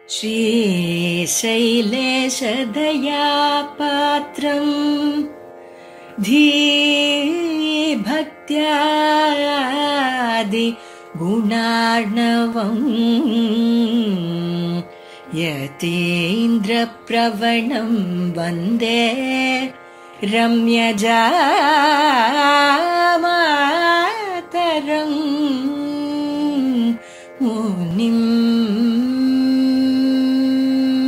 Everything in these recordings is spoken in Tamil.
श्रीशैलेशदया पात्रम् धीभक्त्यादि गुणार्णवम् यतीन्द्रप्रवणं वन्दे रम्यजामातरम् मुनिम्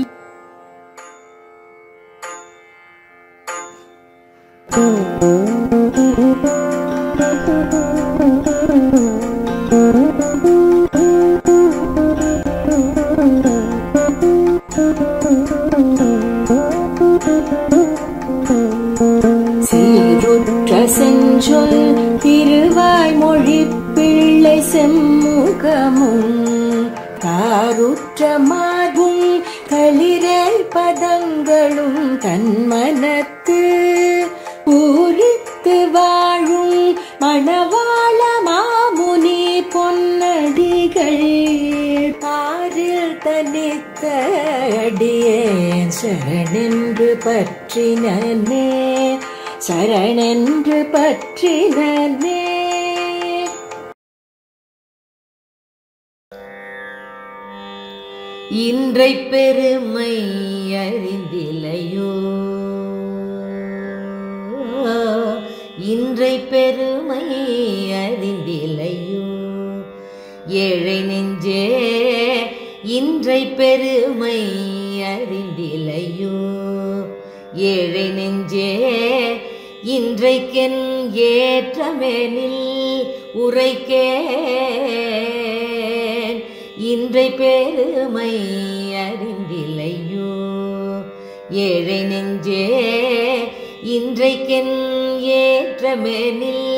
சீருற்ற செஞ்சொல் திருவாய்மொழி பிள்ளை செம்முகமும் காருற்ற மார்பும் களிரல் பதங்களும் தன்மனத்து பூரித்து வாழும் மணவாள மாமுனி பொன்னடிகள் பாரில் தனித்த அடியேன் சரணென்று பற்றினே சரணென்று பற்றினே இன்றை பெருமை அறிந்திலையோ இன்றை பெருமை அறிந்திலையோ ஏழை நெஞ்சே இன்றை பெருமை அறிந்திலையோ ஏழை நெஞ்சே இன்றைக்கென் ஏற்றமெனில் உரைக்கேன் இன்றை பெருமை அறிந்திலையோ ஏழை நெஞ்சே இன்றைக்கென் ஏற்றமெனில்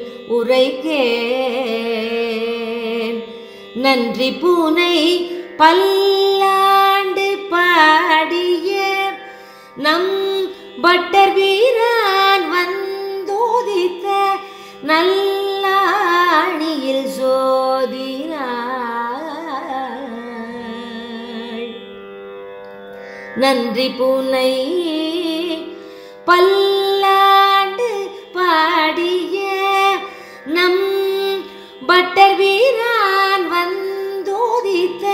உரைக்கேன் நன்றி பூனை பல்லாண்டு பாடிய நம் பட்டர் வீரான் வந்தோதித்த நல்லாணியில் சோதினாள் நன்றி பூனை பல்லாண்டு பாடிய நம் பட்டர் வீரான் வந்தோதித்த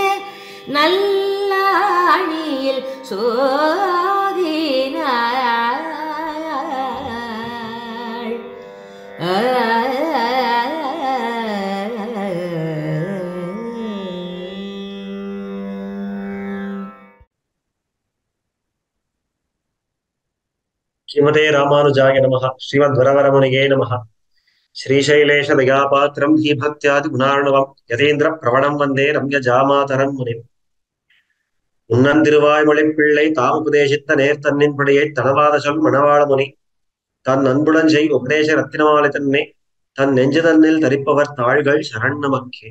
நல்லாணியில் சோதினாள் श्रीमते रामानुजाय नमः श्रीमद्वरवरमुनिये नमः श्रीशैलेशदयापात्रम् हि भक्त्यादिगुणार्णवम् यतीन्द्रप्रवणम् वन्दे रम्यजामातरम् मुनिम् உன்னந்திருவாய்மொழிப் பிள்ளை தாம் உபதேசித்த நேர்த்தன்னின் படியை தனவாத சொல் மணவாள முனி தன் அன்புடன் செய் உபதேச ரத்தினமாலை தன்னை தன் நெஞ்சுதன்னில் தரிப்பவர் தாள்கள் சரண் நமக்கே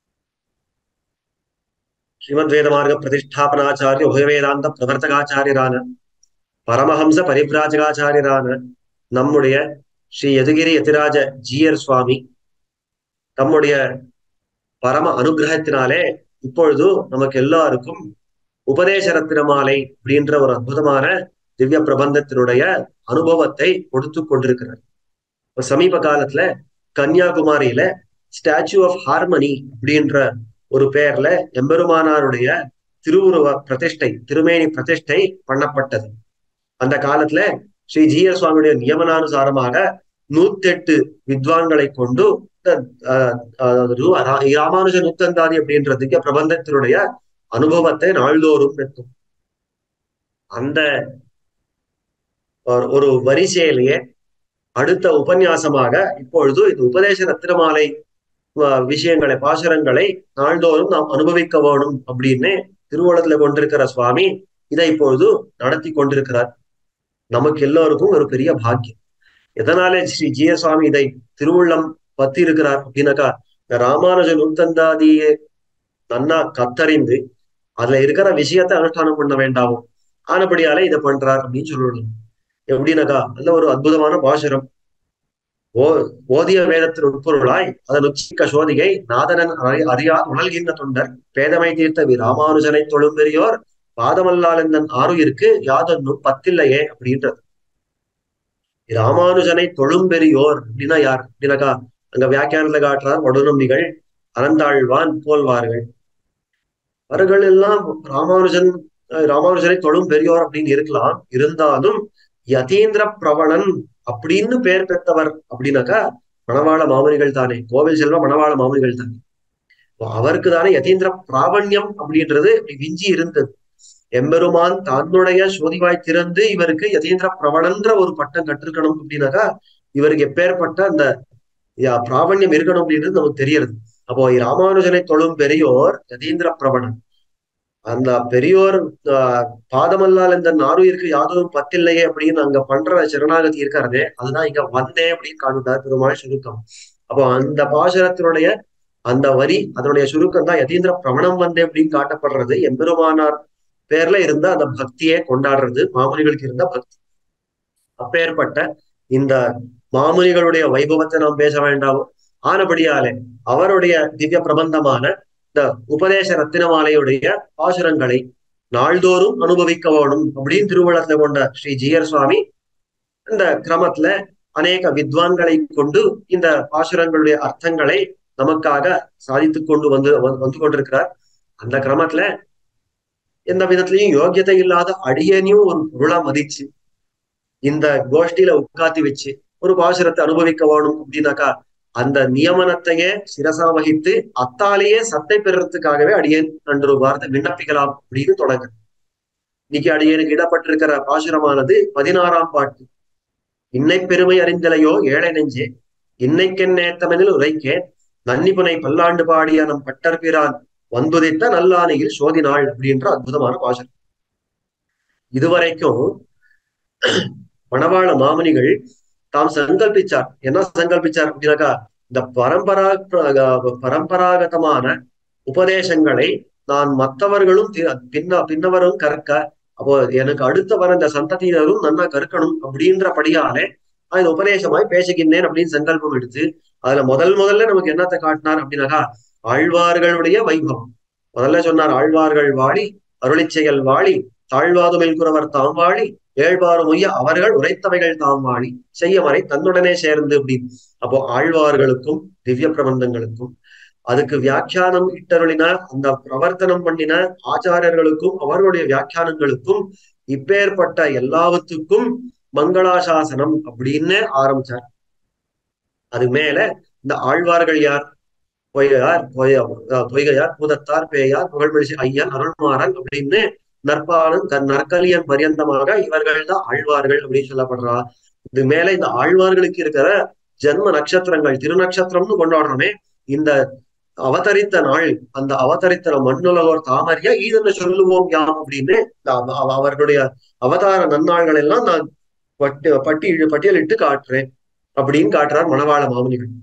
ஸ்ரீமத் வேதமார்க பிரதிஷ்டாபனாச்சாரிய உபயவேதாந்த பிரவர்த்தகாச்சாரியரான பரமஹம்ச பரிப்ராஜகாச்சாரியரான நம்முடைய ஸ்ரீ யதுகிரி யதிராஜ ஜீயர் சுவாமி தம்முடைய பரம அனுகிரகத்தினாலே இப்பொழுது நமக்கு எல்லாருக்கும் உபதேச ரத்தினமாலை அப்படின்ற ஒரு அற்புதமான திவ்ய பிரபந்தத்தினுடைய அனுபவத்தை கொடுத்து கொண்டிருக்கிறார் இப்ப சமீப காலத்துல கன்னியாகுமரியில ஸ்டாச்சு ஆஃப் ஹார்மனி அப்படின்ற ஒரு பெயர்ல எம்பெருமானாருடைய திருவுருவ பிரதிஷ்டை திருமேனி பிரதிஷ்டை பண்ணப்பட்டது அந்த காலத்துல ஸ்ரீ ஜீய சுவாமியுடைய நியமனானுசாரமாக நூத்தெட்டு வித்வான்களை கொண்டு ராமானுஜ நூத்தந்தாதி அப்படின்ற திவ்ய பிரபந்தத்தினுடைய அனுபவத்தை நாள்தோறும் பெற்றும் அந்த ஒரு வரிசையிலேயே அடுத்த உபன்யாசமாக இப்பொழுது இது உபதேச ரத்தினமாலை விஷயங்களை பாசுரங்களை நாள்தோறும் நாம் அனுபவிக்க வேணும் அப்படின்னு திருவோணத்துல கொண்டிருக்கிற சுவாமி இதை இப்பொழுது நடத்தி கொண்டிருக்கிறார் நமக்கு எல்லோருக்கும் ஒரு பெரிய பாக்கியம் எதனாலே ஸ்ரீ ஜிய சுவாமி இதை திருவுள்ளம் பத்தி இருக்கிறார் அப்படின்னாக்கா இந்த ராமானுஜ நூத்தந்தாதியை நன்னா கத்தறிந்து அதுல இருக்கிற விஷயத்தை அனுஷ்டானம் பண்ண வேண்டாமோ ஆனபடியாலே இதை பண்றார் அப்படின்னு சொல்லணும் எப்படின்னாக்கா நல்ல ஒரு அற்புதமான பாசுரம் ஓ ஓதிய வேதத்தின் உட்பொருளாய் அதன் உச்சிக்க சோதிகை நாதனன் அறி- அறியார் உணல்கின்ற தொண்டர் பேதமை தீர்த்த வி ராமானுஜனை தொழும் பெரியோர் பாதமல்லாலந்தன் ஆறுயிருக்கு யாதொன்னும் பத்தில்லையே அப்படின்றது ராமானுஜனை தொழும் பெரியோர் அப்படின்னா யார் அப்படின்னாக்கா அங்க வியாக்கியானத்துல காட்டுறார் வடுநம்பிகள் அறந்தாழ்வான் போல்வார்கள் அவர்கள் எல்லாம் ராமானுஜன் அஹ் ராமானுஜனை தொழும் பெரியோர் அப்படின்னு இருக்கலாம் இருந்தாலும் யதீந்திர பிரவணன் அப்படின்னு பெயர் பெற்றவர் அப்படின்னாக்கா மணவாள மாமனிகள் தானே கோவில் செல்வ மணவாள மாமனிகள் தானே அப்போ அவருக்கு தானே யதீந்திர பிராவண்யம் அப்படின்றது இப்படி விஞ்சி இருந்தது எம்பெருமான் தன்னுடைய சோதிவாய் திறந்து இவருக்கு யதீந்திர பிரவணன்ற ஒரு பட்டம் கற்றிருக்கணும் அப்படின்னாக்கா இவருக்கு எப்பேற்பட்ட அந்த யா- பிராவண்யம் இருக்கணும் அப்படின்றது நமக்கு தெரியறது அப்போ ராமானுஜனை தொழும் பெரியோர் யதீந்திர பிரவணன் அந்த பெரியோர் ஆஹ், பாதமல்லால் இந்த நாருயிருக்கு யாதவும் பத்தில்லையே அப்படின்னு அங்க பண்ற சரணாகதி இருக்காரதே அதுதான் இங்க வந்தேன் அப்படின்னு காணுட்டார் பெருமாள் சுருக்கம் அப்போ அந்த பாசுரத்தினுடைய அந்த வரி அதனுடைய சுருக்கம் தான் யதீந்திர பிரவணம் வந்தே அப்படின்னு காட்டப்படுறது எம்பெருமானார் பேர்ல இருந்த அந்த பக்தியை கொண்டாடுறது மாமுனிகளுக்கு இருந்த பக்தி அப்பேற்பட்ட இந்த மாமுனிகளுடைய வைபவத்தை நாம் பேச வேண்டாமோ ஆனபடியாலே அவருடைய திவ்ய பிரபந்தமான இந்த உபதேச ரத்தினமாலையுடைய பாசுரங்களை நாள்தோறும் அனுபவிக்க வேணும் அப்படின்னு திருவள்ளத்துல கொண்ட ஸ்ரீ ஜீயர் சுவாமி இந்த கிரமத்துல அநேக வித்வான்களை கொண்டு இந்த பாசுரங்களுடைய அர்த்தங்களை நமக்காக சாதித்துக் கொண்டு வந்து வந்து வந்து கொண்டிருக்கிறார் அந்த கிரமத்துல எந்த விதத்திலையும் யோக்கியதை இல்லாத அடியனையும் ஒரு பொருளா மதிச்சு இந்த கோஷ்டியில உட்காத்தி வச்சு ஒரு பாசுரத்தை அனுபவிக்க வேணும் அப்படின்னாக்கா அந்த நியமனத்தையே சிரசா வகித்து அத்தாலேயே சத்தை பெறுறதுக்காகவே அடியேன் அன்று வார்த்தை விண்ணப்பிக்கலாம் அப்படின்னு தொடங்கு இன்னைக்கு அடியேனுக்கு இடப்பட்டிருக்கிற பாசுரமானது பதினாறாம் பாட்டு இன்னை பெருமை அறிந்தலையோ ஏழை நெஞ்சே இன்னைக்கென் நேத்தமெனில் உரைக்கேன் நன்னிபுனை பல்லாண்டு பாடிய நம் பட்டர்பிரான் வந்துதித்த நல்லானையில் சோதினாள் அப்படின்ற அற்புதமான பாசுரம் இதுவரைக்கும் மணவாள மாமுனிகள் தாம் சங்கல்பிச்சார் என்ன சங்கல்பிச்சார் அப்படின்னாக்கா இந்த பரம்பரா பரம்பராகதமான உபதேசங்களை நான் மற்றவர்களும் தி- பின்ன பின்னவரும் கற்க அப்போ எனக்கு அடுத்த வர இந்த சந்ததியினரும் நன்னா கற்கணும் அப்படின்றபடியாலே நான் இந்த உபதேசமாய் பேசுகின்றேன் அப்படின்னு சங்கல்பம் எடுத்து அதுல முதல் முதல்ல நமக்கு என்னத்தை காட்டினார் அப்படின்னாக்கா ஆழ்வார்களுடைய வைபவம் முதல்ல சொன்னார் ஆழ்வார்கள் வாழி அருளிச் செயல் வாழி தாழ்வாதுமில் குறவர் தாம் வாழி ஏழ்வாறு மொய்ய அவர்கள் உரைத்தவைகள் தாம் வாழி செய்யமறை தன்னுடனே சேர்ந்து அப்படின்னு அப்போ ஆழ்வார்களுக்கும் திவ்ய பிரபந்தங்களுக்கும் அதுக்கு வியாக்கியானம் இட்டருளின அந்த பிரவர்த்தனம் பண்ணின ஆச்சாரியர்களுக்கும் அவர்களுடைய வியாக்கியானங்களுக்கும் இப்பேற்பட்ட எல்லாவற்றுக்கும் மங்களாசாசனம் அப்படின்னு ஆரம்பிச்சார் அது மேல இந்த ஆழ்வார்கள் யார் பொய்யார் பொய்ய அஹ் பொய்கையார் பூதத்தார் பேயார் புகழ்மெழிசி ஐயன் அருள்மாறன் அப்படின்னு நற்பாலன் தன் நற்கலியன் பரியந்தமாக இவர்கள் தான் ஆழ்வார்கள் அப்படின்னு சொல்லப்படுறா இது மேல இந்த ஆழ்வார்களுக்கு இருக்கிற ஜென்ம நட்சத்திரங்கள் திருநட்சத்திரம்னு கொண்டாடுறோமே இந்த அவதரித்த நாள் அந்த அவதரித்த மண்ணுலகோர் தாமரிய ஈதன்னு சொல்லுவோம் யாம் அப்படின்னு இந்த அவ- அவ- அவர்களுடைய அவதார நன்னாள்கள் எல்லாம் நான் பட்டு பட்டி பட்டியலிட்டு காட்டுறேன் அப்படின்னு காட்டுறார் மணவாள மாமுனிகள்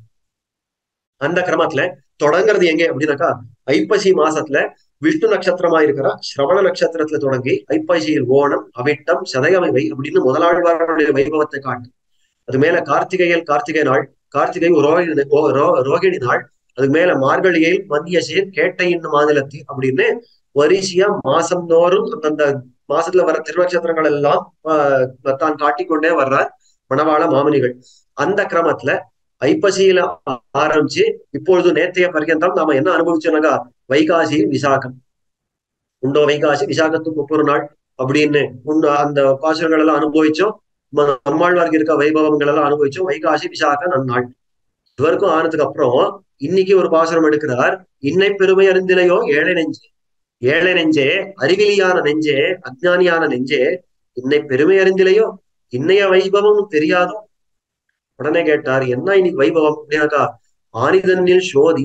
அந்த கிரமத்துல தொடங்குறது எங்க அப்படின்னாக்கா ஐப்பசி மாசத்துல விஷ்ணு நட்சத்திரமா இருக்கிற சிரவண நட்சத்திரத்துல தொடங்கி ஐப்பசியில் ஓணம் அவிட்டம் சதயமைவை அப்படின்னு முதலாழ்வாருடைய வைபவத்தை காட்டு அது மேல கார்த்திகையில் கார்த்திகை நாள் கார்த்திகை ரோகிணி ஓ- ரோ- ரோகிணி நாள் அதுக்கு மேல மார்கழியில் மத்திய சீர் கேட்டையின் மாநிலத்தி அப்படின்னு வரிசையா மாசம் தோறும் அந்தந்த மாசத்துல வர திருநட்சத்திரங்கள் எல்லாம் ஆஹ் தான் காட்டிக்கொண்டே வர்றார் மணவாள மாமுனிகள் அந்த கிரமத்துல ஐப்பசியில ஆரம்பிச்சு இப்பொழுது நேற்றைய பர்யந்தம் நாம என்ன அனுபவிச்சோம்னாக்கா வைகாசி விசாகம் உண்டோ வைகாசி விசாகத்துக்கு ஒவ்வொரு நாள் அப்படின்னு உண்டு அந்த பாசுரங்கள் எல்லாம் அனுபவிச்சோம் ம- நம்மாழ்வாருக்கு இருக்க வைபவங்கள் எல்லாம் அனுபவிச்சோம் வைகாசி விசாக நன்னாள் இதுவரைக்கும் ஆனதுக்கு அப்புறம் இன்னைக்கு ஒரு பாசுரம் எடுக்கிறார் இன்னை பெருமை அறிந்திலையோ ஏழை நெஞ்சே ஏழை நெஞ்சே அறிவிலியான நெஞ்சே அஜ்ஞானியான நெஞ்சே இன்னை பெருமை அறிந்திலையோ இன்னைய வைபவம் தெரியாதோ உடனே கேட்டார் என்ன இன்னைக்கு வைபவம் அப்படின்னாக்கா ஆனிதன்னில் சோதி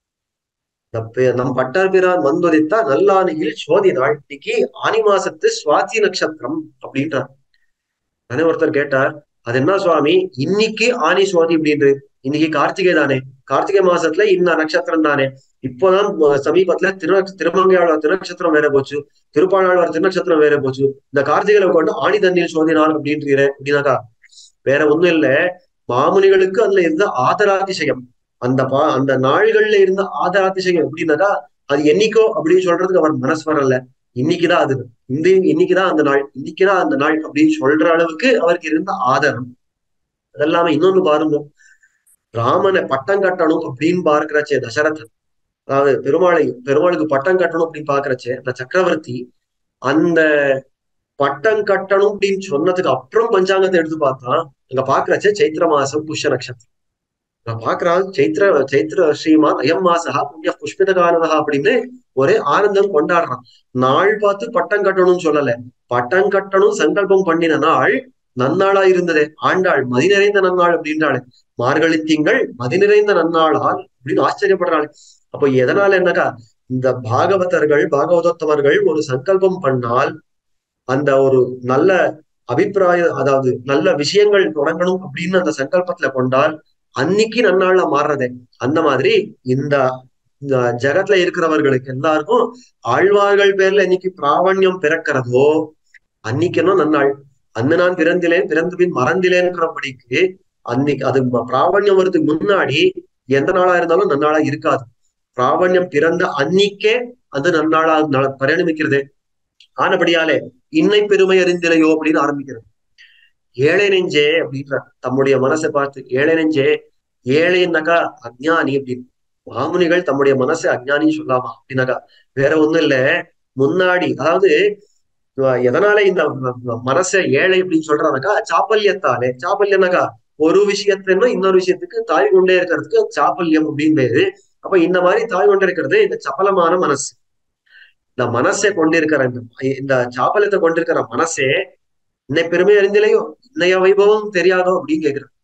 நப்ப- நம் பட்டார்பிரான் வந்துதித்தா நல்லானியில் சோதி நாள் இன்னைக்கு ஆனி மாசத்து சுவாதி நட்சத்திரம் அப்படின்றார் உடனே ஒருத்தர் கேட்டார் அது என்ன சுவாமி இன்னைக்கு ஆனி சுவாதி அப்படின்றது இன்னைக்கு கார்த்திகை தானே கார்த்திகை மாசத்துல இந்த நட்சத்திரம் தானே இப்போதான் ம- சமீபத்துல திரு திருமங்கையாழ்வார் திருநட்சத்திரம் வேற போச்சு திருப்பாழாழ்வார் திருநட்சத்திரம் வேற போச்சு இந்த கார்த்திகையில கொண்டு ஆணி தண்ணீர் சோதினார் அப்படின்றீரே அப்படின்னாக்கா வேற ஒண்ணும் இல்ல மாமுனிகளுக்கு அதுல இருந்த ஆதராதிசயம் அந்த பா அந்த நாள்கள்ல இருந்த ஆதராதிசயம் எப்படின்னாக்கா அது என்னைக்கோ அப்படின்னு சொல்றதுக்கு அவர் மனசு வரல இன்னைக்குதான் அது இந்த இன்னைக்குதான் அந்த நாள் இன்னைக்குதான் அந்த நாள் அப்படின்னு சொல்ற அளவுக்கு அவருக்கு இருந்த ஆதரம் அதெல்லாம இன்னொன்னு பாருங்க ராமனை பட்டம் கட்டணும் அப்படின்னு பார்க்கிறச்சே தசரதன் அதாவது பெருமாளை பெருமாளுக்கு பட்டம் கட்டணும் அப்படின்னு பாக்குறச்சே அந்த சக்கரவர்த்தி அந்த பட்டம் கட்டணும் அப்படின்னு சொன்னதுக்கு அப்புறம் பஞ்சாங்கத்தை எடுத்து பார்த்தா அங்க பாக்குறச்சே சைத்திர மாசம் புஷ்ய நட்சத்திரம் நான் பாக்குறான் சைத்திர சைத்திர ஸ்ரீமான் அயம் மாசா புண்ணிய புஷ்பித காலதா அப்படின்னு ஒரே ஆனந்தம் கொண்டாடுறான் நாள் பார்த்து பட்டம் கட்டணும்னு சொல்லல பட்டம் கட்டணும் சங்கல்பம் பண்ணின நாள் நன்னாளா இருந்ததே ஆண்டாள் மதி நிறைந்த நன்னாள் அப்படின்றாள் மார்கழி திங்கள் மதி நிறைந்த நன்னாளால் அப்படின்னு ஆச்சரியப்படுறாள் அப்போ எதனால என்னக்கா இந்த பாகவதர்கள் பாகவதோத்தமர்கள் ஒரு சங்கல்பம் பண்ணால் அந்த ஒரு நல்ல அபிப்பிராய அதாவது நல்ல விஷயங்கள் தொடங்கணும் அப்படின்னு அந்த சங்கல்பத்துல கொண்டால் அன்னைக்கு நன்னாள்ல மாறுறதே அந்த மாதிரி இந்த இந்த ஜகத்துல இருக்கிறவர்களுக்கு எல்லாருக்கும் ஆழ்வார்கள் பேர்ல இன்னைக்கு பிராவண்யம் பிறக்கிறதோ அன்னைக்குன்னா நன்னாள் அந்த நான் பிறந்திலேன் பிறந்த பின் மறந்திலேன்றபடிக்கு அன்னைக்கு அது பிராவண்யம் வர்றதுக்கு முன்னாடி எந்த நாளா இருந்தாலும் நன்னாளா இருக்காது பிராவண்யம் பிறந்த அன்னிக்கே அது நன்னாளா ந- பரிணமிக்கிறது ஆனபடியாலே இன்னை பெருமை அறிந்திலையோ அப்படின்னு ஆரம்பிக்கிறது ஏழை நெஞ்சே அப்படின்ற தம்முடைய மனசை பார்த்து ஏழை நெஞ்சே ஏழைன்னாக்கா அஜ்ஞானி அப்படின்னு மாமுனிகள் தம்முடைய மனசை அஜ்ஞானின்னு சொல்லாமா அப்படின்னாக்கா வேற ஒண்ணும் இல்ல முன்னாடி அதாவது அஹ் எதனால இந்த ம- ம- மனசை ஏழை அப்படின்னு சொல்றாங்கக்கா சாப்பல்யத்தாலே சாப்பல்யம்னாக்கா ஒரு விஷயத்துல இன்னொரு விஷயத்துக்கு தாய் கொண்டே இருக்கிறதுக்கு சாப்பல்யம் அப்படின்னு பேரு அப்ப இந்த மாதிரி தாய் கொண்டே இருக்கிறது இந்த சபலமான மனசு இந்த மனசை கொண்டிருக்கிற இந்த இந்த சாப்பல்யத்தை கொண்டிருக்கிற மனசே இன்னை பெருமை அறிந்திலையோ இன்னைய வைபவம் தெரியாதோ அப்படின்னு கேக்குறார்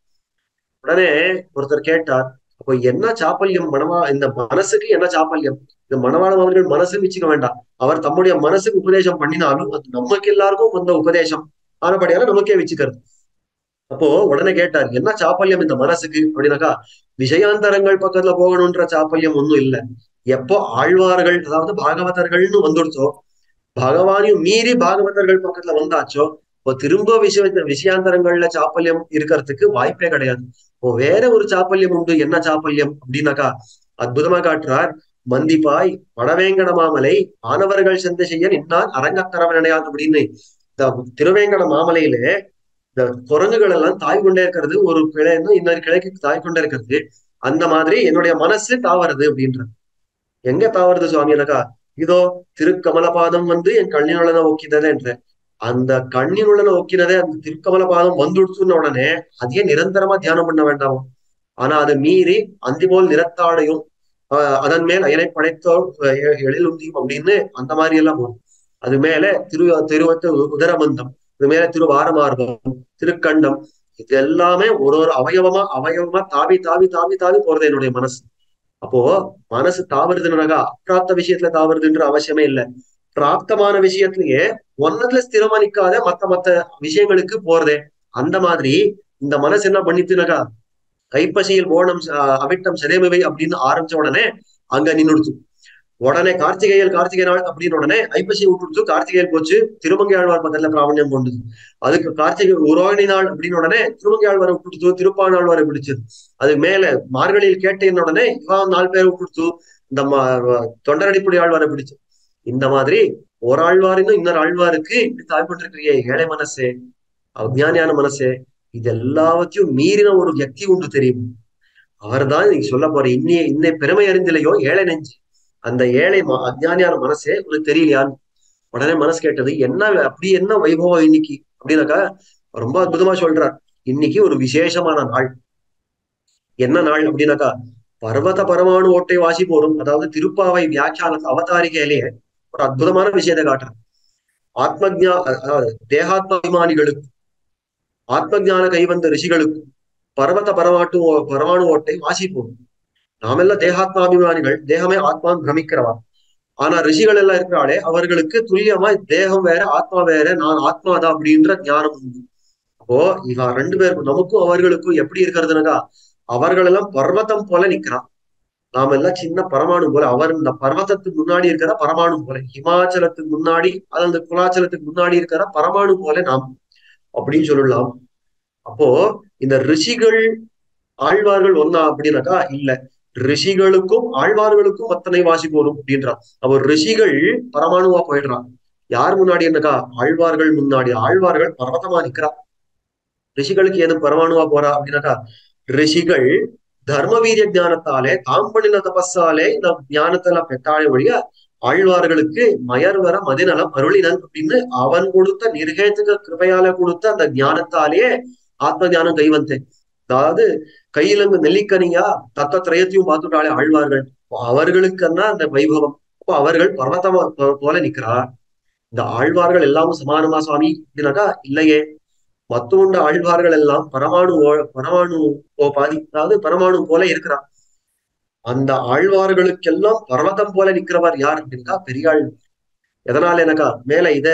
உடனே ஒருத்தர் கேட்டார் அப்போ என்ன சாப்பல்யம் மனவா இந்த மனசுக்கு என்ன சாப்பல்யம் இந்த மணவாள அவர்கள் மனசு வச்சுக்க வேண்டாம் அவர் தம்முடைய மனசுக்கு உபதேசம் பண்ணினாலும் அது நமக்கு எல்லாருக்கும் வந்த உபதேசம் ஆனபடியால நமக்கே வச்சுக்கிறது அப்போ உடனே கேட்டார் என்ன சாப்பல்யம் இந்த மனசுக்கு அப்படின்னாக்கா விஷயாந்தரங்கள் பக்கத்துல போகணும்ன்ற சாப்பல்யம் ஒண்ணும் இல்ல எப்போ ஆழ்வார்கள் அதாவது பாகவதர்கள்னு வந்துடுச்சோ பகவானையும் மீறி பாகவதர்கள் பக்கத்துல வந்தாச்சோ இப்போ திரும்ப விஷய விஷயாந்தரங்கள்ல சாப்பல்யம் இருக்கிறதுக்கு வாய்ப்பே கிடையாது இப்போ வேற ஒரு சாப்பல்யம் உண்டு என்ன சாப்பல்யம் அப்படின்னாக்கா அற்புதமா காட்டுறார் மந்திப்பாய் வடவேங்கட மாமலை ஆனவர்கள் செந்த செய்ய நின்றால் அரங்கத்தரவனையாது அப்படின்னு இந்த திருவேங்கட மாமலையில இந்த குரங்குகள் எல்லாம் தாய் கொண்டே இருக்கிறது ஒரு கிளைன்னா இன்னொரு கிளைக்கு தாய் கொண்டே இருக்கிறது அந்த மாதிரி என்னுடைய மனசு தாவறது அப்படின்ற எங்க தாவறது சுவாமினாக்கா இதோ திருக்கமலபாதம் வந்து என் கண்ணினுள்ளன ஒக்கினதே என்ற அந்த கண்ணினுள்ளன ஒக்கினதே அந்த திருக்கமலபாதம் வந்துடுச்சுன்ன உடனே அதையே நிரந்தரமா தியானம் பண்ண வேண்டாம் ஆனா அதை மீறி அந்தி போல் நிறத்தாடையும் ஆஹ் அதன் மேல் அயனை படைத்தோர் எ- எழிலுந்தியும் அப்படின்னு அந்த மாதிரி எல்லாம் வரும் அது மேல திரு திருவத்து உதரபந்தம் இது மேல திருவாரமார்பம் திருக்கண்டம் இது எல்லாமே ஒரு ஒரு அவயவமா அவயவமா தாவி தாவி தாவி தாவி போறது என்னுடைய மனசு அப்போ மனசு தாவறதுனாக்கா அப்பிராப்த விஷயத்துல தாவறதுன்ற அவசியமே இல்லை பிராப்தமான விஷயத்திலேயே ஒன்னதுல ஸ்திரமா நிக்காத மத்த மத்த விஷயங்களுக்கு போறதே அந்த மாதிரி இந்த மனசு என்ன பண்ணிட்டுனாக்கா கைப்பசியில் ஓணம் அஹ், அவிட்டம் சிதைமவை அப்படின்னு ஆரம்பிச்ச உடனே அங்க நின்னுடுச்சு உடனே கார்த்திகேயல் கார்த்திகை நாள் அப்படின்னு உடனே ஐப்பசி விட்டுடுச்சு கார்த்திகேயல் போச்சு திருமங்கை ஆழ்வார் பக்கத்துல பிராமணியம் கொண்டது அதுக்கு கார்த்திகை உரோகிணி நாள் அப்படின்னு உடனே திருமங்கை ஆழ்வாரை விட்டுடுச்சு திருப்பாணாழ்வாரை பிடிச்சது அது மேல மார்கழியில் கேட்டேன் உடனே இவன் நாலு பேரை விட்டுடுச்சு இந்த ம- தொண்டரடிப்புடி ஆழ்வாரை பிடிச்சு இந்த மாதிரி ஒரு ஆழ்வாரின்னு இன்னொரு ஆழ்வாருக்கு இப்படி தாய்ப்பட்டிருக்கிறியே ஏழை மனசே அஜ்ஞானியான மனசே இது எல்லாவற்றையும் மீறின ஒரு வியக்தி உண்டு தெரியும் அவர்தான் இன்னைக்கு சொல்ல போற இன்னைய இன்னை பெருமை அறிந்திலையோ ஏழை நெஞ்சு அந்த ஏழை ம- அஜ்ஞானியான மனசே உனக்கு தெரியலையான்னு உடனே மனசு கேட்டது என்ன அப்படி என்ன வைபவம் இன்னைக்கு அப்படின்னாக்கா ரொம்ப அற்புதமா சொல்றார் இன்னைக்கு ஒரு விசேஷமான நாள் என்ன நாள் அப்படின்னாக்கா பர்வத பரமாணு ஓட்டை வாசி போரும் அதாவது திருப்பாவை வியாக்கியான அவதாரிகையிலேயே ஒரு அற்புதமான விஷயத்தை காட்டுறார் ஆத்மஜா அதாவது தேகாத்மாபிமானிகளுக்கு ஆத்மஜான கைவந்த ரிஷிகளுக்கு பர்வத பரமாட்டு பரமாணு ஓட்டை வாசிப்போம் நாமெல்லாம் தேகாத்மாபிமானிகள் தேகமே ஆத்மான்னு பிரமிக்கிறவா ஆனா ரிஷிகள் எல்லாம் இருக்கிறாளே அவர்களுக்கு துல்லியமா தேகம் வேற ஆத்மா வேற நான் ஆத்மாதான் அப்படின்ற ஞானம் உண்டு அப்போ இவ ரெண்டு பேருக்கும் நமக்கும் அவர்களுக்கும் எப்படி இருக்கிறதுனாக்கா அவர்கள் எல்லாம் பர்வதம் போல நிக்கிறான் நாம எல்லாம் சின்ன பரமாணு போல அவர் இந்த பர்வதத்துக்கு முன்னாடி இருக்கிற பரமாணு போல ஹிமாச்சலத்துக்கு முன்னாடி அது அந்த குலாச்சலத்துக்கு முன்னாடி இருக்கிற பரமாணு போல நாம் அப்படின்னு சொல்லலாம் அப்போ இந்த ரிஷிகள் ஆழ்வார்கள் ஒன்னா அப்படின்னாக்கா இல்ல ரிஷிகளுக்கும் ஆழ்வார்களுக்கும் அத்தனை வாசி போரும் அப்படின்றான் அப்போ ரிஷிகள் பரமாணுவா போயிடுறான் யார் முன்னாடி என்னக்கா ஆழ்வார்கள் முன்னாடி ஆழ்வார்கள் பர்வதமா நிக்கிறா ரிஷிகளுக்கு ஏதும் பரமாணுவா போறா அப்படின்னாக்கா ரிஷிகள் தர்ம வீரிய ஞானத்தாலே தாம் பண்ணின தபஸாலே இந்த ஞானத்தெல்லாம் பெற்றாலே ஒழிய ஆழ்வார்களுக்கு மயர்வர மதிநலம் அருளினன் அப்படின்னு அவன் கொடுத்த நிர்கேத்துக கிருபையால கொடுத்த அந்த ஞானத்தாலே ஆத்ம ஞானம் கைவந்தேன் அதாவது கையில இருந்து நெல்லிக்கனியா தத்த திரயத்தையும் பார்த்துட்டாலே ஆழ்வார்கள் அவர்களுக்குன்னா அந்த வைபவம் அப்போ அவர்கள் பர்வத்தமா போல நிக்கிறா இந்த ஆழ்வார்கள் எல்லாமும் சமானமா சுவாமி அப்படின்னாக்கா இல்லையே மத்துண்ட ஆழ்வார்கள் எல்லாம் பரமாணு பரமாணு பாதி அதாவது பரமாணு போல இருக்கிறார் அந்த ஆழ்வார்களுக்கெல்லாம் பர்வதம் போல நிக்கிறவர் யார் அப்படின்னா பெரியாள் எதனால எனக்கா மேல இத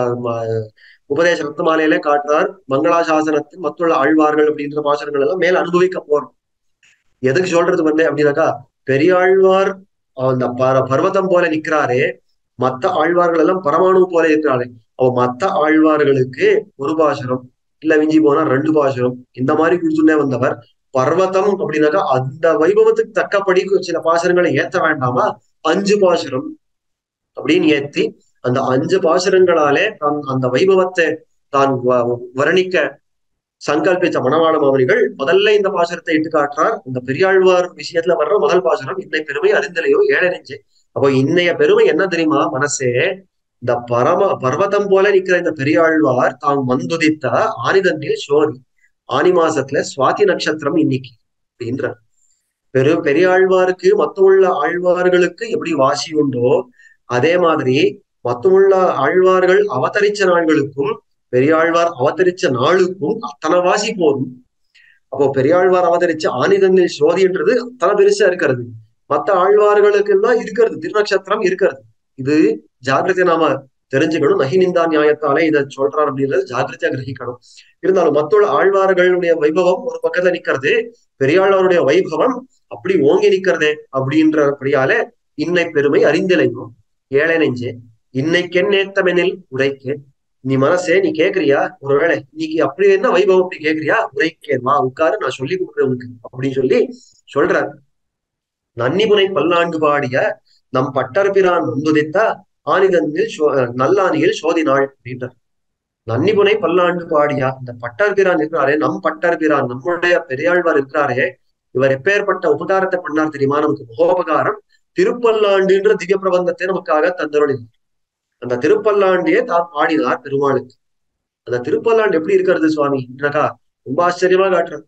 உபதேச ரத்மாலையில காட்டுறார் மங்களாசாசனத்தின் மத்துள்ள ஆழ்வார்கள் அப்படின்ற பாசனங்கள் எல்லாம் மேல அனுபவிக்க போறோம் எதுக்கு சொல்றது வந்து அப்படின்னாக்கா பெரியாழ்வார் அந்த பர பர்வதம் போல நிக்கிறாரே மத்த ஆழ்வார்கள் எல்லாம் பரமாணு போல இருக்கிறாரே அவ மத்த ஆழ்வார்களுக்கு ஒரு பாசனம் இல்ல விஞ்சி போனா ரெண்டு பாசனம் இந்த மாதிரி கொடுத்துட்டே வந்தவர் பர்வதம் அப்படின்னாக்கா அந்த வைபவத்துக்கு தக்கபடி சில பாசனங்களை ஏத்த வேண்டாமா அஞ்சு பாசனம் அப்படின்னு ஏத்தி அந்த அஞ்சு பாசுரங்களாலே தான் அந்த வைபவத்தை தான் வர்ணிக்க சங்கல்பித்த மணவாள மாமனிகள் முதல்ல இந்த பாசுரத்தை இட்டு காட்டுறார் இந்த பெரியாழ்வார் விஷயத்துல வர்ற முதல் பாசுரம் இன்னை பெருமை அறிந்தலையோ ஏழை நெஞ்சு அப்போ இன்னைய பெருமை என்ன தெரியுமா மனசே இந்த பரம பர்வதம் போல நிக்கிற இந்த பெரியாழ்வார் தாம் வந்துதித்த ஆனிதன்னில் சோதி ஆனி மாசத்துல சுவாதி நட்சத்திரம் இன்னைக்கு அப்படின்ற பெரு பெரியாழ்வாருக்கு மத்த உள்ள ஆழ்வார்களுக்கு எப்படி வாசி உண்டோ அதே மாதிரி மத்தமுள்ள ஆழ்வார்கள் அவதரிச்ச நாள்களுக்கும் பெரியாழ்வார் அவதரிச்ச நாளுக்கும் அத்தனை வாசி போதும் அப்போ பெரியாழ்வார் அவதரிச்ச ஆனிதனில் சோதின்றது அத்தனை பெருசா இருக்கிறது மத்த ஆழ்வார்களுக்கு எல்லாம் இருக்கிறது திருநக்ஷத்திரம் இருக்கிறது இது ஜாகிரதை நாம தெரிஞ்சுக்கணும் நகினிந்தா நியாயத்தாலே இதை சொல்றார் அப்படின்றது ஜாகிரதையா கிரகிக்கணும் இருந்தாலும் மத்துள்ள ஆழ்வார்களுடைய வைபவம் ஒரு பக்கத்துல நிக்கிறது பெரியாழ்வாருடைய வைபவம் அப்படி ஓங்கி நிக்கிறதே அப்படின்றபடியால இன்னை பெருமை அறிந்தலையும் ஏழை நெஞ்சே இன்னைக்கு நேத்தமெனில் உரைக்கு நீ மனசே நீ கேக்குறியா ஒருவேளை இன்னைக்கு அப்படி என்ன வைபவம் அப்படி கேக்குறியா உரைக்கேன் வா உட்காரு நான் சொல்லி கொடுக்குறேன் உனக்கு அப்படின்னு சொல்லி சொல்றார் நன்னிபுனை பல்லாண்டு பாடிய நம் பட்டர்பிரான் முந்துதித்த ஆனிதனில் நல்லானியில் சோதினாள் அப்படின்றார் நன்னிபுனை பல்லாண்டு பாடியா இந்த பட்டர்பிரான் இருக்கிறாரே நம் பட்டர்பிரான் நம்முடைய பெரியாழ்வார் இருக்கிறாரே இவர் எப்பேற்பட்ட உபகாரத்தை பண்ணார் தெரியுமா நமக்கு மகோபகாரம் திருப்பல்லாண்டுன்ற திவ்ய பிரபந்தத்தை நமக்காக தந்தருளினார் அந்த திருப்பல்லாண்டியே தான் பாடினார் பெருமாளுக்கு அந்த திருப்பல்லாண்டு எப்படி இருக்கிறது சுவாமி என்னக்கா ரொம்ப ஆச்சரியமா காட்டுற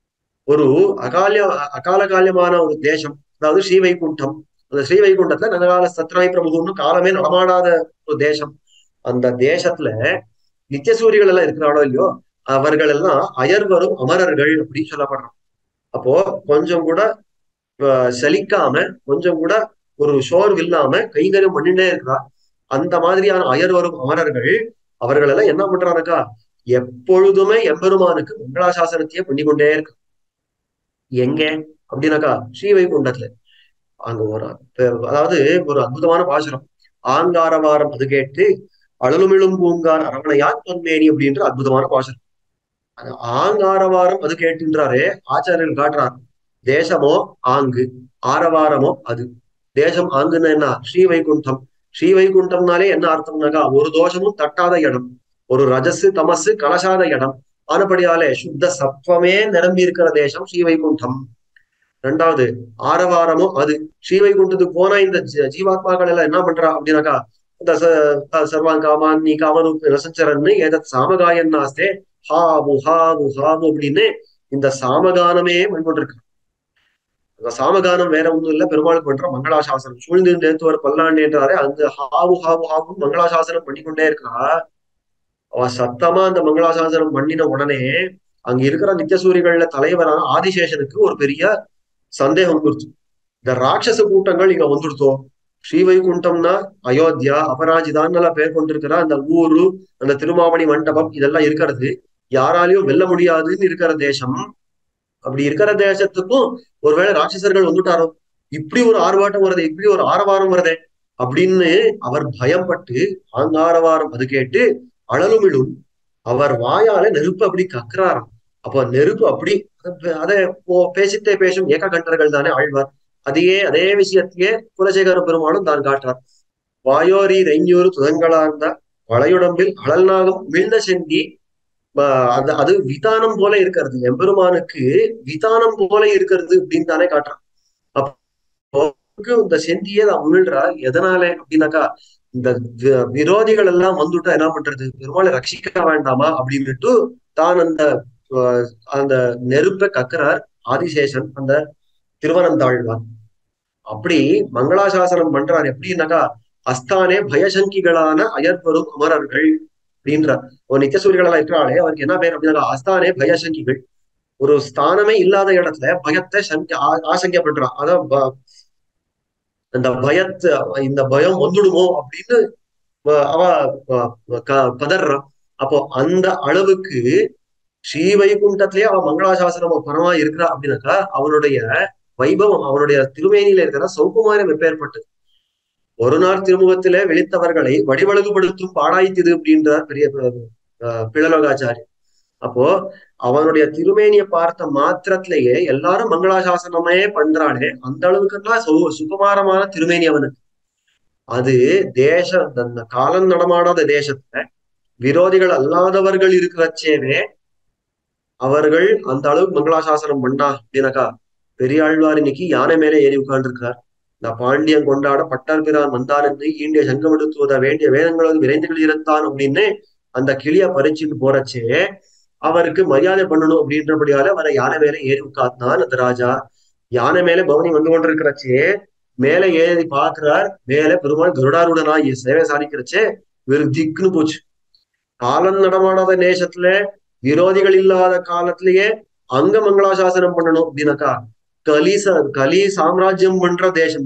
ஒரு அகாலிய அகால காலியமான ஒரு தேசம் அதாவது ஸ்ரீவைகுண்டம் அந்த ஸ்ரீவைகுண்டத்துல நனகால சத்ராய் பிரபுன்னு காலமே நடமாடாத ஒரு தேசம் அந்த தேசத்துல நித்தியசூரிகள் எல்லாம் இருக்கிறாளோ இல்லையோ அவர்கள் எல்லாம் அயர்வரும் அமரர்கள் அப்படின்னு சொல்லப்படுறான் அப்போ கொஞ்சம் கூட சலிக்காம கொஞ்சம் கூட ஒரு சோர்வு இல்லாம கைகரம் பண்ணிட்டே இருக்கிறா அந்த மாதிரியான அயர் வரும் அமரர்கள் அவர்கள் எல்லாம் என்ன பண்றாருக்கா எப்பொழுதுமே எம்பெருமானுக்கு மங்களாசாசனத்தையே பண்ணிக்கொண்டே இருக்கு எங்க அப்படின்னாக்கா ஸ்ரீவைகுண்டத்துல அங்க ஒரு அதாவது ஒரு அற்புதமான பாசுரம் ஆங்காரவாரம் அது கேட்டு அழலுமிழும் பூங்கார் அரவணையான் தொன்மேனி அப்படின்ற அற்புதமான பாசுரம் அந்த ஆங்காரவாரம் அது கேட்டுன்றாரே ஆச்சாரியர்கள் காட்டுறார் தேசமோ ஆங்கு ஆரவாரமோ அது தேசம் ஆங்குன்னு என்ன ஸ்ரீவைகுண்டம் ஸ்ரீவைகுண்டம்னாலே என்ன அர்த்தம்னாக்கா ஒரு தோஷமும் தட்டாத இடம் ஒரு ரஜசு தமசு கலசாத இடம் ஆனபடியாலே சுத்த சத்வமே நிரம்பி இருக்கிற தேசம் ஸ்ரீவைகுண்டம் ரெண்டாவது ஆரவாரமோ அது ஸ்ரீவைகுண்டத்துக்கு போனா இந்த ஜீவாத்மாக்கள் எல்லாம் என்ன பண்றா அப்படின்னாக்கா இந்த சர்வான் காமான் நீ காமனு ரசஞ்சரன்னு ஏதத் சாமகாயன் நாஸ்தே ஹாவு ஹாவு ஹாவு அப்படின்னு இந்த சாமகானமே பண்ணிக்கொண்டிருக்கு அந்த சாமகானம் வேற ஒண்ணும் இல்ல பெருமாளுக்கு பண்ற மங்களாசாசனம் சூழ்ந்து நேத்துவர் பல்லாண்டு என்றாரே அந்த ஹாவு ஹாவு ஹாவு மங்களாசாசனம் பண்ணிக்கொண்டே இருக்கா அவ சத்தமா அந்த மங்களாசாசனம் பண்ணின உடனே அங்க இருக்கிற நித்தியசூரிகள்ல தலைவரான ஆதிசேஷனுக்கு ஒரு பெரிய சந்தேகம் வந்துருச்சு இந்த ராட்சச கூட்டங்கள் இங்க வந்துடுத்தோ ஸ்ரீவைகுண்டம்னா அயோத்தியா அபராஜிதான் நல்லா பேர் கொண்டிருக்கிற அந்த ஊரு அந்த திருமாவணி மண்டபம் இதெல்லாம் இருக்கிறது யாராலையும் வெல்ல முடியாதுன்னு இருக்கிற தேசம் அப்படி இருக்கிற தேசத்துக்கும் ஒருவேளை ராட்சசர்கள் வந்துட்டாரோ இப்படி ஒரு ஆர்ப்பாட்டம் வருதே இப்படி ஒரு ஆரவாரம் வருதே அப்படின்னு அவர் பயப்பட்டு ஆங்காரவாரம் அது கேட்டு அழலுமிழும் அவர் வாயால நெருப்பு அப்படி கக்குறாராம் அப்போ நெருப்பு அப்படி அதை பேசித்தே பேசும் ஏக கண்டர்கள் தானே ஆழ்வார் அதையே அதே விஷயத்தையே குலசேகர பெருமானும் தான் காட்டுறார் வாயோரி ரெஞ்சூறு துதங்களார்ந்த வளையுடம்பில் அழல்நாகம் மிழ்ந்த செந்தி அது அது விதானம் போல இருக்கிறது எம்பெருமானுக்கு விதானம் போல இருக்கிறது அப்படின்னு தானே காட்டுறான் அப்போ இந்த செந்தியை தான் உமிழ்றா எதனால அப்படின்னாக்கா இந்த விரோதிகள் எல்லாம் வந்துட்டா என்ன பண்றது பெருமாளை ரட்சிக்க வேண்டாமா அப்படின்னுட்டு தான் அந்த அந்த நெருப்பை கக்குறார் ஆதிசேஷன் அந்த திருவனந்தாழ்வான் அப்படி மங்களாசாசனம் பண்றார் எப்படின்னாக்கா அஸ்தானே பயசங்கிகளான அயற்பெரும் அமரர்கள் அப்படின்றார் ஒரு நித்தியசூரிகள் எல்லாம் இருக்கிறாளே அவருக்கு என்ன பேர் அப்படின்னா அஸ்தானே பயசங்கிகள் ஒரு ஸ்தானமே இல்லாத இடத்துல பயத்தை சங்கி ஆசங்கியப்படுறான் அதான் அந்த பயத்தை இந்த பயம் வந்துடுமோ அப்படின்னு அவ பதறான் அப்போ அந்த அளவுக்கு ஸ்ரீ வைகுண்டத்திலேயே அவன் மங்களாசாசனம் பரமா இருக்கிறா அப்படின்னாக்கா அவனுடைய வைபவம் அவனுடைய திருமேனியில இருக்கிற சௌகுமாரம் எப்பேற்பட்டது ஒரு நாள் திருமுகத்திலே வெளித்தவர்களை வடிவழகுபடுத்தும் பாடாய்த்தது அப்படின்றார் பெரிய பிழலோகாச்சாரி அப்போ அவனுடைய திருமேனியை பார்த்த மாத்திரத்திலேயே எல்லாரும் மங்களாசாசனமே பண்றானே அந்த அளவுக்குலாம் சு சுகுமாரமான திருமேனி அவனுக்கு அது தேச அந்த காலம் நடமாடாத தேசத்துல விரோதிகள் அல்லாதவர்கள் இருக்கிறச்சேவே அவர்கள் அந்த அளவுக்கு மங்களாசாசனம் பண்ணா அப்படின்னாக்கா பெரியாழ்வார் இன்னைக்கு யானை மேலே ஏறி உட்கார்ந்துருக்கார் இந்த பாண்டியன் கொண்டாட பட்டார் பிரான் வந்தான் என்று ஈண்டிய சங்கம் எடுத்துவத வேண்டிய வேதங்களது விரைந்துகள் இருந்தான் அப்படின்னு அந்த கிளிய பறிச்சுட்டு போறச்சே அவருக்கு மரியாதை பண்ணணும் அப்படின்றபடியால அவரை யானை மேல ஏறி உட்கார்ந்தான் அந்த ராஜா யானை மேல பவனி வந்து கொண்டிருக்கிறச்சே மேல ஏறி பாக்குறார் மேல பெருமாள் கருடாருடனாய் சேவை சாதிக்கிறச்சே வெறும் திக்குன்னு போச்சு காலம் நடமாடாத நேசத்துல விரோதிகள் இல்லாத காலத்திலேயே அங்க மங்களாசாசனம் பண்ணணும் அப்படின்னாக்கா கலி கலி சாம்ராஜ்யம் பண்ற தேசம்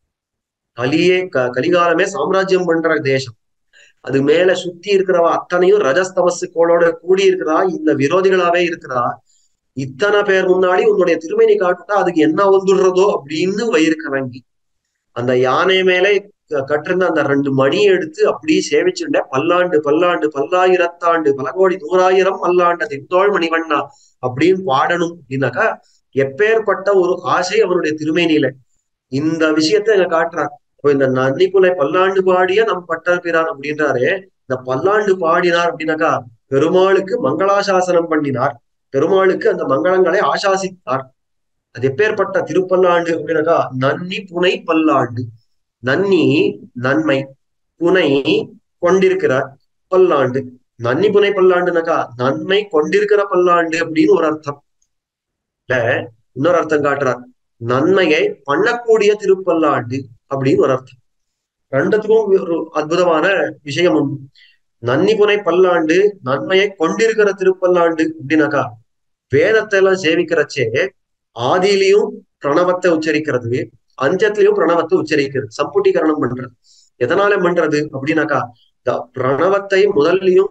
கலியே கலிகாலமே சாம்ராஜ்யம் பண்ற தேசம் அது மேல சுத்தி இருக்கிறவா அத்தனையும் ரஜஸ்தமசு கோளோட கூடி இருக்கிறா இந்த விரோதிகளாவே இருக்கிறா இத்தனை பேர் முன்னாடி உன்னுடைய திருமணி காட்டுட்டா அதுக்கு என்ன வந்துடுறதோ அப்படின்னு வயிறு கலங்கி அந்த யானை மேலே கட்டிருந்த அந்த ரெண்டு மணியை எடுத்து அப்படியே சேவிச்சுட்ட பல்லாண்டு பல்லாண்டு பல்லாயிரத்தாண்டு பல கோடி நூறாயிரம் பல்லாண்டு திந்தோள் மணிவண்ணா அப்படின்னு பாடணும் அப்படின்னாக்கா எப்பேற்பட்ட ஒரு ஆசை அவருடைய திருமேனியில இந்த விஷயத்த எங்க காட்டுறார் இப்போ இந்த நன்னிக்குலை பல்லாண்டு பாடிய நம் பட்டர் பிரான் அப்படின்றாரு இந்த பல்லாண்டு பாடினார் அப்படின்னாக்கா பெருமாளுக்கு மங்களாசாசனம் பண்ணினார் பெருமாளுக்கு அந்த மங்களங்களை ஆசாசித்தார் அது எப்பேற்பட்ட திருப்பல்லாண்டு அப்படின்னாக்கா நன்னி புனை பல்லாண்டு நன்னி நன்மை புனை கொண்டிருக்கிறார் பல்லாண்டு நன்னி புனை பல்லாண்டுனாக்கா நன்மை கொண்டிருக்கிற பல்லாண்டு அப்படின்னு ஒரு அர்த்தம் இல்ல இன்னொரு அர்த்தம் காட்டுறார் நன்மையை பண்ணக்கூடிய திருப்பல்லாண்டு அப்படின்னு ஒரு அர்த்தம் ரெண்டுத்துக்கும் ஒரு அற்புதமான விஷயம் உண்டு நன்னி புனை பல்லாண்டு நன்மையை கொண்டிருக்கிற திருப்பல்லாண்டு அப்படின்னாக்கா வேதத்தை எல்லாம் சேவிக்கிறச்சே ஆதியிலையும் பிரணவத்தை உச்சரிக்கிறது அஞ்சத்திலையும் பிரணவத்தை உச்சரிக்கிறது சம்புட்டீகரணம் பண்றது எதனால பண்றது அப்படின்னாக்கா இந்த பிரணவத்தை முதல்லையும்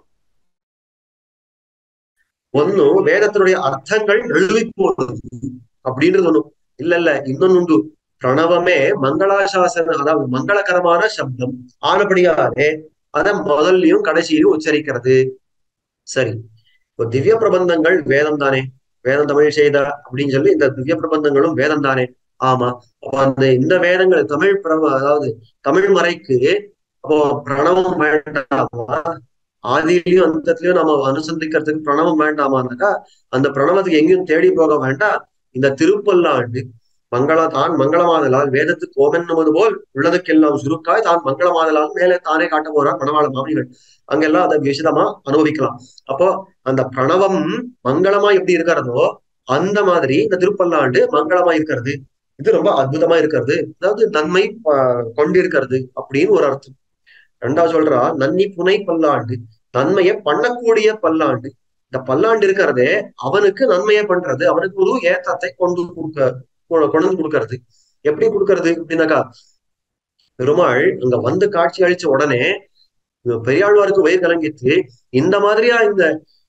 ஒன்னு வேதத்தினுடைய அர்த்தங்கள் நழுவி போடுது அப்படின்றது ஒண்ணு இல்ல இல்ல இன்னொன்னு உண்டு பிரணவமே மங்களாசாசன அதாவது மங்களகரமான சப்தம் ஆனபடியாலே அத முதல்லையும் கடைசியிலும் உச்சரிக்கிறது சரி இப்போ திவ்ய பிரபந்தங்கள் வேதம் தானே வேதம் தமிழ் செய்த அப்படின்னு சொல்லி இந்த திவ்ய பிரபந்தங்களும் வேதம் தானே ஆமா அப்போ அந்த இந்த வேதங்கள் தமிழ் பிரப அதாவது தமிழ் மறைக்கு அப்போ பிரணவம் வேண்டாமா ஆதியிலையும் அந்தத்திலையும் நம்ம அனுசந்திக்கிறதுக்கு பிரணவம் வேண்டாமானாக்கா அந்த பிரணவத்துக்கு எங்கேயும் தேடி போக வேண்டாம் இந்த திருப்பல்லாண்டு மங்கள தான் மங்களமாதலால் வேதத்துக்கு ஓமென்னுவது போல் உள்ளதுக்கெல்லாம் சுருக்காய் தான் மங்களமாதலால் மேலே தானே காட்ட போறார் மணவாள மாமனிகள் அங்கெல்லாம் அதை விசிதமா அனுபவிக்கலாம் அப்போ அந்த பிரணவம் மங்களமா எப்படி இருக்கிறதோ அந்த மாதிரி இந்த திருப்பல்லாண்டு மங்களமா இருக்கிறது இது ரொம்ப அற்புதமா இருக்கிறது அதாவது நன்மை கொண்டிருக்கிறது அப்படின்னு ஒரு அர்த்தம் ரெண்டாவது சொல்றா நன்னி புனை பல்லாண்டு நன்மையை பண்ணக்கூடிய பல்லாண்டு இந்த பல்லாண்டு இருக்கிறதே அவனுக்கு நன்மையை பண்றது அவனுக்கு ஒரு ஏத்தத்தை கொண்டு கொடுக்க கொண்டு வந்து கொடுக்கறது எப்படி கொடுக்கறது அப்படின்னாக்கா பெருமாள் அங்க வந்து காட்சி அளிச்ச உடனே பெரியாழ்வாருக்கு வயிறு கலங்கிட்டு இந்த மாதிரியா இந்த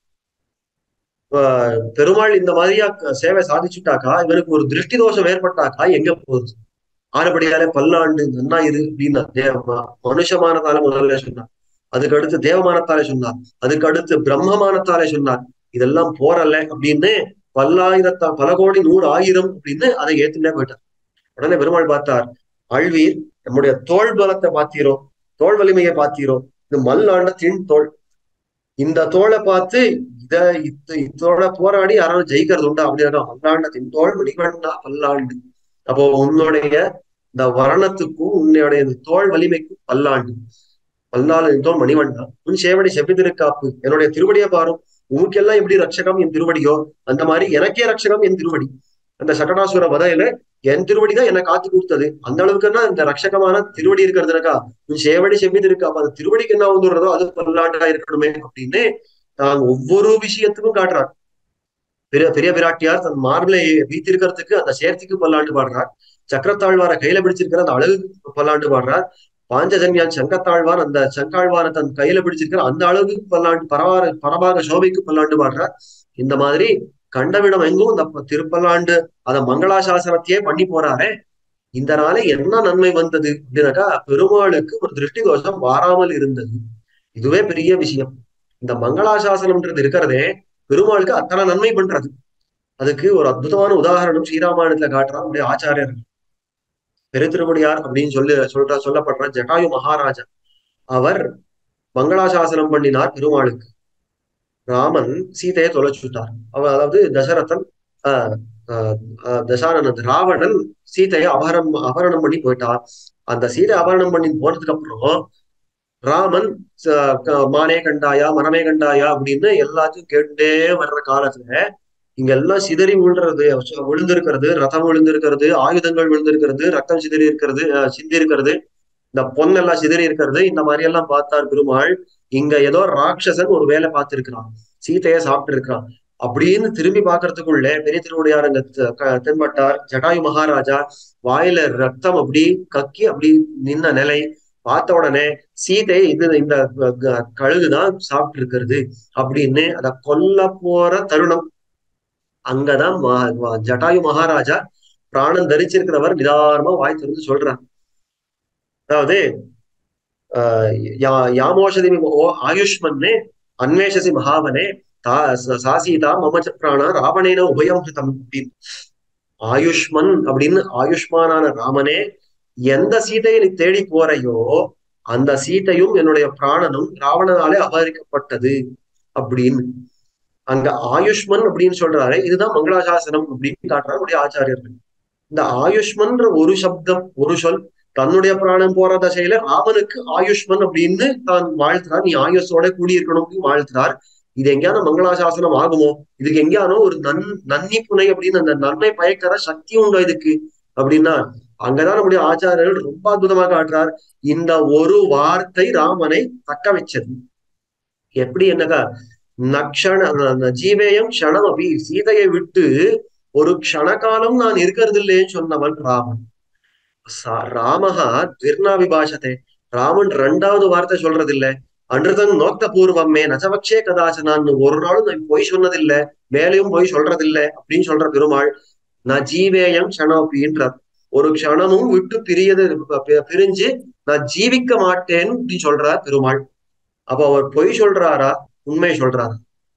பெருமாள் இந்த மாதிரியா சேவை சாதிச்சுட்டாக்கா இவனுக்கு ஒரு திருஷ்டி தோஷம் ஏற்பட்டாக்கா எங்க போகுது ஆனபடியாலே பல்லாண்டு நன்னா இரு அப்படின்னா மனுஷமானதால முதல்ல சொன்னார் அதுக்கு அடுத்து தேவமானத்தாலே சொன்னார் அதுக்கு அடுத்து பிரம்மமானத்தாலே சொன்னார் இதெல்லாம் போறல அப்படின்னு பல்லாயிரத்தா பல கோடி நூறு ஆயிரம் அப்படின்னு அதை ஏத்துட்டே போயிட்டார் உடனே பெருமாள் பார்த்தார் ஆழ்வீர் நம்முடைய தோல் பலத்தை பார்த்தீரோ தோல் வலிமையை பார்த்தீரோ இது மல்லாண்ட தின் தோல் இந்த தோலை பார்த்து இத இத்த- இதோட போராடி யாராவது ஜெயிக்கிறது உண்டா அப்படின்னா மல்லாண்ட தின் தோல் மணிவண்ணா பல்லாண்டு அப்போ உன்னுடைய இந்த வரணத்துக்கும் உன்னுடைய இந்த தோல் வலிமைக்கும் பல்லாண்டு பல்லாண்டு தோல் மணிவண்ணா உன் சேவடி செவ்விதிருக்காப்பு என்னுடைய திருவடியை பாரும் உனக்கெல்லாம் எப்படி ரட்சகம் என் திருவடியோ அந்த மாதிரி எனக்கே ரட்சகம் என் திருவடி அந்த சகடாசுர வதையில என் திருவடி தான் என்னை காத்து கொடுத்தது அந்த அளவுக்குன்னா இந்த ரட்சகமான திருவடி இருக்கிறதுனாக்கா உன் சேவடி செவ்விது இருக்கா அப்ப அந்த திருவடிக்கு என்ன வந்துடுறதோ அது பல்லாண்டா இருக்கணுமே அப்படின்னு தான் ஒவ்வொரு விஷயத்துக்கும் காட்டுறார் பெரிய பெரிய பிராட்டியார் தன் மார்பிளை வீத்திருக்கிறதுக்கு அந்த சேர்த்திக்கு பல்லாண்டு பாடுறார் சக்கரத்தாழ்வார கையில பிடிச்சிருக்கிற அந்த அழகுக்கு பல்லாண்டு பாடுறார் பாஞ்சஜன்யான் சங்கத்தாழ்வார் அந்த சங்காழ்வார தன் கையில பிடிச்சிருக்கிற அந்த அளவுக்கு பல்லாண்டு பரவார பரபாக சோபைக்கு பல்லாண்டு பாடுறார் இந்த மாதிரி கண்டவிடம் எங்கும் இந்த ப- திருப்பல்லாண்டு அத மங்களாசாசனத்தையே பண்ணி போறாரே இந்த நாளே என்ன நன்மை வந்தது அப்படின்னாக்கா பெருமாளுக்கு ஒரு திருஷ்டி தோஷம் வாராமல் இருந்தது இதுவே பெரிய விஷயம் இந்த மங்களாசாசனம்ன்றது இருக்கிறதே பெருமாளுக்கு அத்தனை நன்மை பண்றது அதுக்கு ஒரு அற்புதமான உதாரணம் ஸ்ரீராமாயணத்துல காட்டுறான் நம்முடைய ஆச்சாரியர் பெருத்திருமுடியார் அப்படின்னு சொல்லி சொல்ற சொல்லப்படுற ஜட்டாயு மகாராஜா அவர் மங்களாசாசனம் பண்ணினார் பெருமாளுக்கு ராமன் சீதையை தொலைச்சுட்டார் அவர் அதாவது தசரதன் ஆஹ் ஆஹ் ஆஹ் தசானனன் ராவணன் சீதையை அபகரம் அபகரணம் பண்ணி போயிட்டார் அந்த சீதை அபகரணம் பண்ணி போனதுக்கு அப்புறம் ராமன் ச- க- மானே கண்டாயா மனமே கண்டாயா அப்படின்னு எல்லாத்தையும் கேட்டுட்டே வர்ற காலத்துல இங்க எல்லாம் சிதறி விழுறது விழுந்திருக்கிறது ரதம் விழுந்திருக்கிறது ஆயுதங்கள் விழுந்திருக்கிறது ரத்தம் சிதறி இருக்கிறது அஹ் சிந்தி இருக்கிறது இந்த பொன்னெல்லாம் சிதறி இருக்கிறது இந்த மாதிரி எல்லாம் பார்த்தார் பெருமாள் இங்க ஏதோ ராட்சசன் ஒரு வேலை பார்த்திருக்கிறான் சீதையை சாப்பிட்டு இருக்கிறான் அப்படின்னு திரும்பி பார்க்கறதுக்குள்ள பெரிய திருவுடையார் அங்க த- க- தென்பட்டார் ஜடாயு மகாராஜா வாயில ரத்தம் அப்படி கக்கி அப்படி நின்ன நிலை பார்த்த உடனே சீதை இது இந்த க- க- கழுகுதான் சாப்பிட்டு இருக்கிறது அப்படின்னு அத கொல்ல போற தருணம் அங்கதான் ம- ம- ஜட்டாயு மகாராஜா பிராணம் தரிச்சிருக்கிறவர் நிதானமா வாய் திறந்து சொல்றார் அதாவது ஆஹ் யா- யாமோஷதி ஓ ஆயுஷ்மன்னே அன்வேஷசி மகாவனே தா ச- சாசீதா மமச்ச பிராணா ராவணேன உபயம் ஹிதம் அப்படின்னு ஆயுஷ்மன் அப்படின்னு ஆயுஷ்மானான ராமனே எந்த சீதையை நீ தேடி போறையோ அந்த சீதையும் என்னுடைய பிராணனும் ராவணனாலே அபகரிக்கப்பட்டது அப்படின்னு அங்க ஆயுஷ்மன் அப்படின்னு சொல்றாரு இதுதான் மங்களாசாசனம் அப்படின்னு காட்டுறாரு நம்முடைய ஆச்சாரியர்கள் இந்த ஆயுஷ்மன்ற ஒரு சப்தம் ஒரு சொல் தன்னுடைய பிராணம் போற தசையில ராமனுக்கு ஆயுஷ்மன் அப்படின்னு தான் வாழ்த்துறார் நீ ஆயுஷோட கூடியிருக்கணும் அப்படின்னு வாழ்த்துறார் இது எங்கேயான மங்களாசாசனம் ஆகுமோ இதுக்கு எங்கேயானோ ஒரு நன் நன்னி புனை அப்படின்னு அந்த நன்மை பயக்கிற சக்தி உண்டோ இதுக்கு அப்படின்னா அங்கதான் நம்முடைய ஆச்சாரியர்கள் ரொம்ப அற்புதமா காட்டுறார் இந்த ஒரு வார்த்தை ராமனை தக்க வச்சது எப்படி என்னக்கா நக்ஷண அந்த ஜீவேயம் க்ஷணம் அபி சீதையை விட்டு ஒரு க்ஷணகாலம் நான் இருக்கிறது இல்லைன்னு சொன்னவன் ராமன் சா- ராமஹா துர்ணா விபாஷத்தை ராமன் ரெண்டாவது வார்த்தை சொல்றது இல்ல அன்றுதன் நோக்க பூர்வமே நச்சபக்ஷே கதாச்சனான்னு ஒரு நாளும் நான் பொய் சொன்னதில்லை மேலையும் பொய் சொல்றதில்ல அப்படின்னு சொல்ற பெருமாள் நான் ஜீவேயம் க்ஷணோபின்றார் ஒரு க்ஷணமும் விட்டு பிரியது பி- பிரிஞ்சு நான் ஜீவிக்க மாட்டேன் அப்படின்னு சொல்றார் பெருமாள் அப்ப அவர் பொய் சொல்றாரா உண்மை சொல்றாரா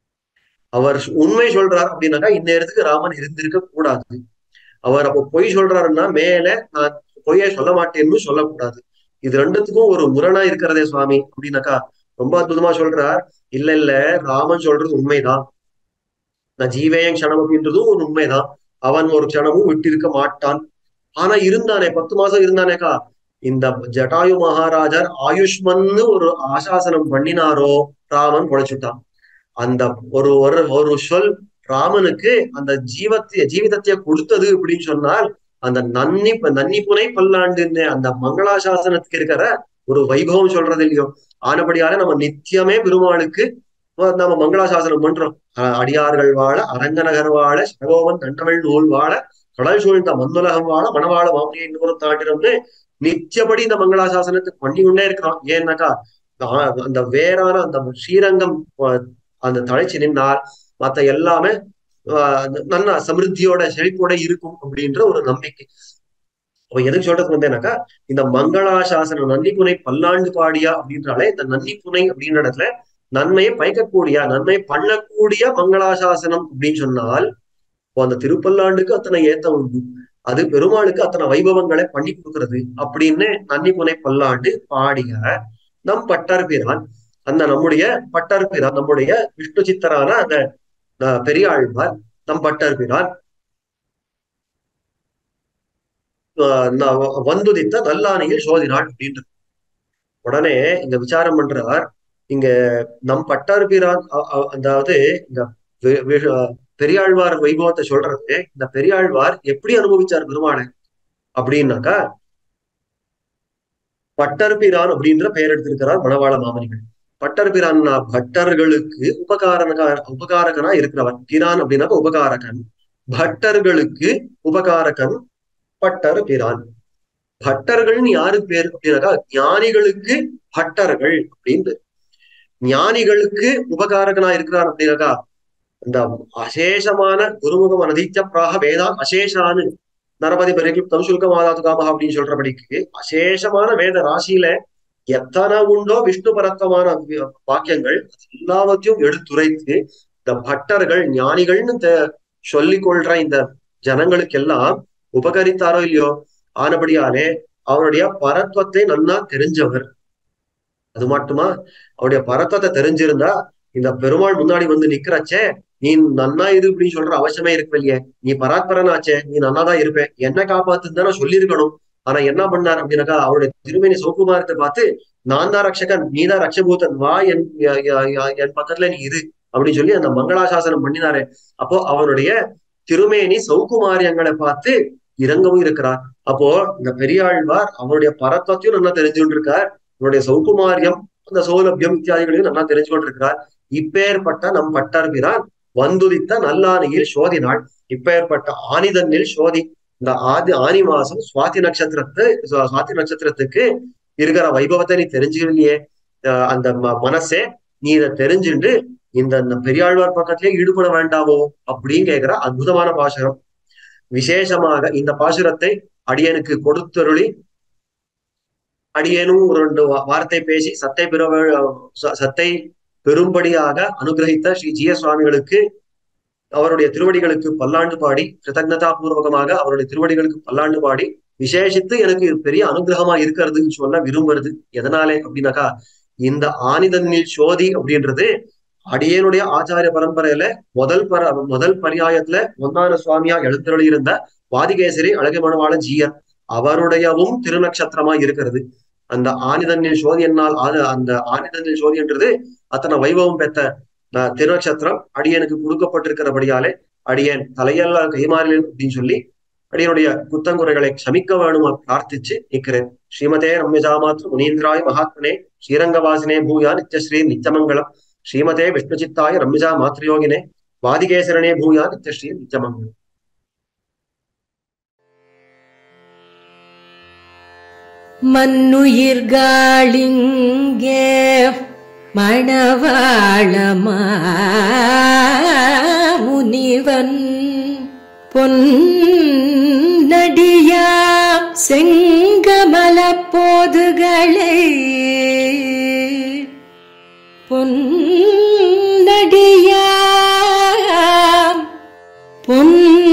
அவர் உண்மை சொல்றார் அப்படின்னாக்கா இந்த இடத்துக்கு ராமன் இருந்திருக்க கூடாது அவர் அப்ப பொய் சொல்றாருன்னா மேல நான் பொய்யை சொல்ல மாட்டேன்னு சொல்லக்கூடாது இது ரெண்டுத்துக்கும் ஒரு முரணா இருக்கிறதே சுவாமி அப்படின்னாக்கா ரொம்ப அற்புதமா சொல்றார் இல்ல இல்ல ராமன் சொல்றது உண்மைதான் நான் ஜீவேயன் க்ஷணம் அப்படின்றதும் ஒரு உண்மைதான் அவன் ஒரு க்ஷணமும் விட்டிருக்க மாட்டான் ஆனா இருந்தானே பத்து மாசம் இருந்தானேக்கா இந்த ஜட்டாயு மகாராஜர் ஆயுஷ்மன்னு ஒரு ஆசாசனம் பண்ணினாரோ ராமன் பொழைச்சுட்டான் அந்த ஒரு ஒரு ஒரு சொல் ராமனுக்கு அந்த ஜீவத்தை ஜீவிதத்தை கொடுத்தது அப்படின்னு சொன்னால் அந்த நன்னி நன்னி புனை பல்லாண்டுன்னு அந்த மங்களாசாசனத்துக்கு இருக்கிற ஒரு வைபவம் சொல்றது இல்லையோ ஆனபடியால நம்ம நித்தியமே பெருமாளுக்கு நம்ம மங்களாசாசனம் பண்றோம் அஹ் அடியார்கள் வாழ அரங்கநகர் வாழ சகோவன் தண்டவள் நூல் வாழ கடல் சூழ்ந்த மண்ணுலகம் வாழ மணவாழ மாமியை இன்னொரு தாண்டினோம்னு நித்தியபடி இந்த மங்களாசாசனத்தை பண்ணி கொண்டே இருக்கிறோம் ஏன்னாக்கா ஆஹ் அந்த வேறான அந்த ஸ்ரீரங்கம் அஹ் அந்த தலைச்சு நின்னால் மத்த எல்லாமே ஆஹ் நல்ல சமிருத்தியோட செழிப்போட இருக்கும் அப்படின்ற ஒரு நம்பிக்கை அப்ப எதுக்கு சொல்றது வந்தேனாக்கா இந்த மங்களாசாசனம் நன்னிப்புனை பல்லாண்டு பாடியா அப்படின்றாலே இந்த நன்னிப்புனை அப்படின்ற இடத்துல நன்மையை பயக்கக்கூடிய நன்மை பண்ணக்கூடிய மங்களாசாசனம் அப்படின்னு சொன்னால் இப்போ அந்த திருப்பல்லாண்டுக்கு அத்தனை ஏத்தம் உண்டு அது பெருமாளுக்கு அத்தனை வைபவங்களை பண்ணி கொடுக்கிறது அப்படின்னு நன்னிமுனை பல்லாண்டு பாடிய நம் பட்டர் பிரான் அந்த நம்முடைய பட்டர் பிரான் நம்முடைய விஷ்ணு சித்தரான அந்த அஹ், பெரியாழ்வார் நம் பட்டர் பிரான் அஹ், ந- வந்துதித்த நல்லானையில் சோதினாள் அப்படின்றது உடனே இங்க விசாரம் பண்றார் இங்க நம் பட்டார் பிரான் அ- அ- அதாவது இந்த வி- வி- பெரியாழ்வார் வைபவத்தை சொல்றது இந்த பெரியாழ்வார் எப்படி அனுபவிச்சார் பெருமாளை அப்படின்னாக்கா பட்டர் பிரான் அப்படின்ற பெயர் எடுத்திருக்கிறார் மணவாள மாமனிகள் பட்டர் பிரான்னா பட்டர்களுக்கு உபகாரக உபகாரகனா இருக்கிறவன் பிரான் அப்படின்னாக்க உபகாரகன் பட்டர்களுக்கு உபகாரகன் பட்டர் பிரான் பட்டர்கள்னு யாரு பேர் அப்படின்னாக்கா ஞானிகளுக்கு பட்டர்கள் அப்படின்னு ஞானிகளுக்கு உபகாரகனா இருக்கிறார் அப்படின்னாக்கா இந்த அசேஷமான குருமுகம் அனதித்ய பிராக வேதா அசேஷானு நரபதி பரிகிப்தம் சுல்கமாதாது காமஹா அப்படின்னு சொல்றபடிக்கு அசேஷமான வேத ராசியில எத்தனை உண்டோ விஷ்ணு பரத்தமான வி- வாக்கியங்கள் அது எல்லாவற்றையும் எடுத்துரைத்து இந்த பட்டர்கள் ஞானிகள்னு தெ- சொல்லிக் கொள்ற இந்த ஜனங்களுக்கெல்லாம் உபகரித்தாரோ இல்லையோ ஆனபடியாலே அவருடைய பரத்வத்தை நன்னா தெரிஞ்சவர் அது மட்டுமா அவருடைய பரத்வத்தை தெரிஞ்சிருந்தா இந்த பெருமாள் முன்னாடி வந்து நிக்கிறச்சே நீ நன்னா இரு அப்படின்னு சொல்ற அவசியமே இருக்கு இல்லையே நீ பராத்பரனாச்சே நீ நன்னாதான் இருப்ப என்ன காப்பாத்துன்னு தானே சொல்லியிருக்கணும் ஆனா என்ன பண்ணார் அப்படின்னாக்கா அவருடைய திருமணி சௌகுமாரத்தை பார்த்து நான் தான் ரட்சகன் நீ தான் ரட்சபூதன் வா என் ய- ய- ய- என் பக்கத்துல நீ இரு அப்படின்னு சொல்லி அந்த மங்களாசாசனம் பண்ணினாரு அப்போ அவனுடைய திருமேனி சௌகுமாரியங்களை பார்த்து இறங்கவும் இருக்கிறார் அப்போ இந்த பெரியாழ்வார் அவருடைய பரத்வத்தையும் நல்லா தெரிஞ்சுட்டு இருக்கார் அவருடைய சௌகுமாரியம் அந்த சௌலபியம் இத்தியாதிகளையும் நல்லா தெரிஞ்சு கொண்டிருக்கிறார் இப்பேற்பட்ட நம் பட்டர்பிரான் வந்துதித்த நல்லானையில் சோதி நாள் இப்பேற்பட்ட ஆனிதன்னில் சோதி இந்த ஆதி ஆனி மாசம் சுவாதி நட்சத்திரத்து சு- சுவாதி நட்சத்திரத்துக்கு இருக்கிற வைபவத்தை நீ தெரிஞ்சுக்கலையே அஹ் அந்த ம- மனசே நீ இதை தெரிஞ்சுண்டு இந்த இந்த பெரியாழ்வார் பக்கத்திலே ஈடுபட வேண்டாமோ அப்படின்னு கேட்கிற அற்புதமான பாசுரம் விசேஷமாக இந்த பாசுரத்தை அடியனுக்கு கொடுத்தருளி அடியேனும் ஒரு ரெண்டு வா- வார்த்தை பேசி சத்தை பெற ச- சத்தை பெரும்படியாக அனுகிரகித்த ஸ்ரீ ஜிய சுவாமிகளுக்கு அவருடைய திருவடிகளுக்கு பல்லாண்டு பாடி கிருதஜதா பூர்வகமாக அவருடைய திருவடிகளுக்கு பல்லாண்டு பாடி விசேஷித்து எனக்கு இது பெரிய அனுகிரகமா இருக்கிறதுன்னு சொல்ல விரும்புறது எதனாலே அப்படின்னாக்கா இந்த ஆனிதன்னில் சோதி அப்படின்றது அடியேனுடைய ஆச்சாரிய பரம்பரையில முதல் பர முதல் பரியாயத்துல ஒன்னான சுவாமியா எழுந்தருளி இருந்த வாதிகேசரி அழகு மணவாள ஜீயர் அவருடையவும் திருநக்ஷத்திரமா இருக்கிறது அந்த ஆனிதன்னில் சோதி என்னால் ஆன- அந்த ஆனிதன்னில் சோதி என்றது அத்தனை வைபவம் பெற்ற அஹ், திருநக்ஷத்திரம் அடியனுக்கு கொடுக்கப்பட்டிருக்கிறபடியாலே அடியேன் தலையல்ல கைமாறல் அப்படின்னு சொல்லி அடியனுடைய குத்தங்குறைகளை க்ஷமிக்க வேணுமா பிரார்த்திச்சு நிக்கிறேன் ஸ்ரீமதே ரம்யஜாமாத்ரு முனீந்திராய மகாத்மனே ஸ்ரீரங்கவாசினே பூயா நித்யஸ்ரீ நித்யமங்கலம் ஸ்ரீமதே விஷ்ணுச்சித்தாய ரம்யஜா மாத்ருயோகினே வாதிகேசரணே பூயா நித்யஸ்ரீ நித்யமங்கலம் மண்ணுயிர்காளிங்கே மணவாளமா முனிவன் பொன்னடியா செங்கமல போதுகளை பொன்னடியா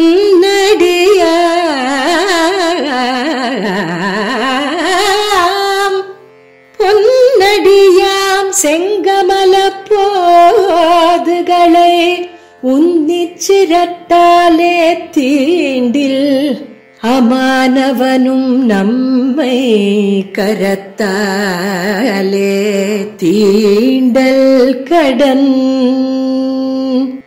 பொன்னடியாம் பொன்னடியாம் செங்கமல போதுகளை உன்னிச்சிரட்டாலே தீண்டில் அமானவனும் நம்மை கரத்தாலே தீண்டல் கடன்